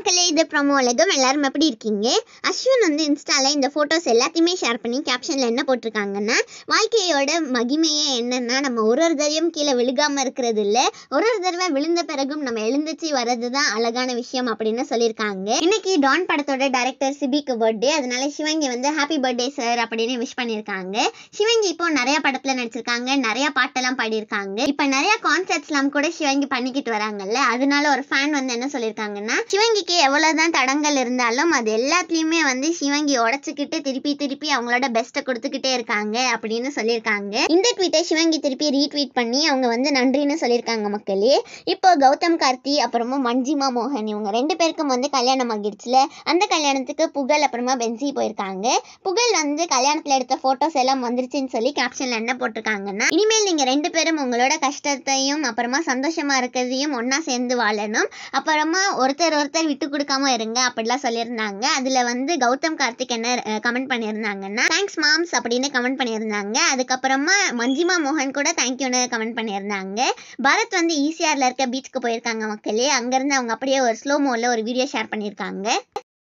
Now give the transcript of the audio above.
மக்களே இது ப்ரமோ உலகம் எல்லாரும் எப்படி இருக்கீங்க அஸ்வின் வந்து இன்ஸ்டால இந்த ஃபோட்டோஸ் எல்லாத்தையுமே ஷேர் பண்ணி கேப்ஷன்ல என்ன போட்டிருக்காங்கன்னா வாழ்க்கையோட மகிமையே என்னன்னா நம்ம ஒரு ஒரு தடவையும் கீழே விழுகாம இருக்கிறது இல்ல ஒரு ஒரு தடவை விழுந்த பிறகும் நம்ம எழுந்துச்சு வர்றது தான் அழகான விஷயம் அப்படின்னு சொல்லியிருக்காங்க இன்னைக்கு டான் படத்தோட டைரக்டர் சிபிக்கு பர்த்டே அதனால சிவங்கி வந்து ஹாப்பி பர்த்டே சார் அப்படின்னு விஷ் பண்ணியிருக்காங்க சிவங்கி இப்போ நிறைய படத்துல நடிச்சிருக்காங்க நிறைய பாட்டெல்லாம் பாடியிருக்காங்க இப்ப நிறைய கான்சர்ட்ஸ்லாம் கூட சிவங்கி பண்ணிக்கிட்டு வராங்கல்ல அதனால ஒரு ஃபேன் வந்து என்ன சொல்லியிருக்காங்கன்னா சிவங்கிக்கு எவ்வளவுதான் தடங்கள் இருந்தாலும் அது எல்லாத்துலயுமே வந்து சிவங்கி உடைச்சுக்கிட்டு திருப்பி திருப்பி அவங்களோட பெஸ்ட்டை கொடுத்துக்கிட்டே இருக்காங்க அப்படின்னு சொல்லியிருக்காங்க இந்த ட்வீட்டை சிவங்கி திருப்பி ரீட்வீட் பண்ணி அவங்க வந்து நன்றின்னு சொல்லியிருக்காங்க மக்களே இப்போ கௌதம் கார்த்தி அப்புறமா மஞ்சிமா மோகன் இவங்க ரெண்டு பேருக்கும் வந்து கல்யாணம் ஆகிடுச்சுல அந்த கல்யாணத்துக்கு புகழ் அப்புறமா பென்சி போயிருக்காங்க புகழ் வந்து கல்யாணத்துல எடுத்த போட்டோஸ் எல்லாம் வந்துருச்சுன்னு சொல்லி கேப்ஷன்ல என்ன போட்டிருக்காங்கன்னா இனிமேல் நீங்க ரெண்டு பேரும் உங்களோட கஷ்டத்தையும் அப்புறமா சந்தோஷமா இருக்கிறதையும் ஒண்ணா சேர்ந்து வாழணும் அப்புறமா ஒருத்தர் ஒருத்தர் விட்டு கொடுக்காம இருங்க அப்படிலாம் சொல்லியிருந்தாங்க அதுல வந்து கௌதம் கார்த்திக் என்ன கமெண்ட் பண்ணியிருந்தாங்கன்னா தேங்க்ஸ் மாம்ஸ் அப்படின்னு கமெண்ட் பண்ணியிருந்தாங்க அதுக்கப்புறமா மஞ்சிமா மோகன் கூட தேங்க்யூன்னு கமெண்ட் பண்ணியிருந்தாங்க பரத் வந்து ஈசிஆர்ல இருக்க பீச்சுக்கு போயிருக்காங்க மக்களே அங்கிருந்து அவங்க அப்படியே ஒரு ஸ்லோ மோல ஒரு வீடியோ ஷேர் பண்ணியிருக்காங்க